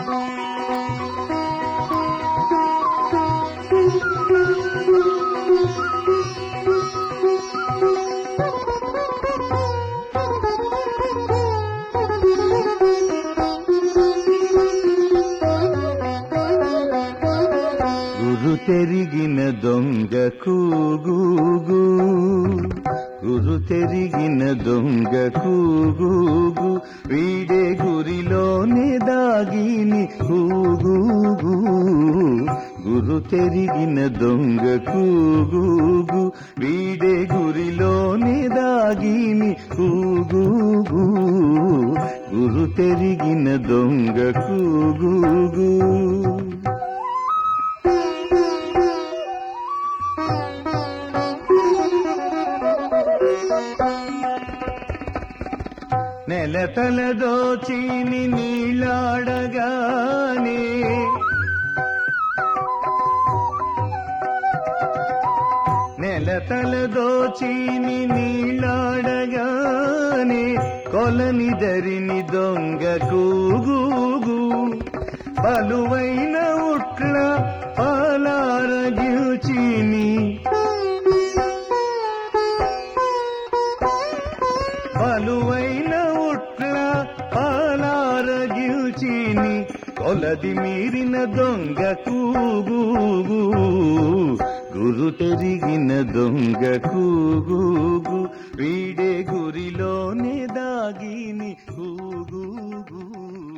గురు తెరిగిన దొంగ కూగూగు గురు తెరిగిన దొంగ కూగూగు వీడే గురిలోనే దాగిని కూగూగు గురు తెరిగిన దొంగ కూగూగు వీడే గురిలోనే దాగిని కూగూగు గురు తెరిగిన దొంగ కూగూగు నెలతల దోచిని నీళ్ళాడగానే నెలతల దోచిని నీళ్ళాడగానే కొలని దరిని దొంగ కూగూగు బలువైన ఉట్ల పాలారగిల్చిని బలువైన ఉట్ల పాలారగిల్చిని కొలది మీరిన దొంగ కూగూగు గురు తెరిగిన దొంగ కూగూగు వీడే గురిలోనే దాగిని కూగూగు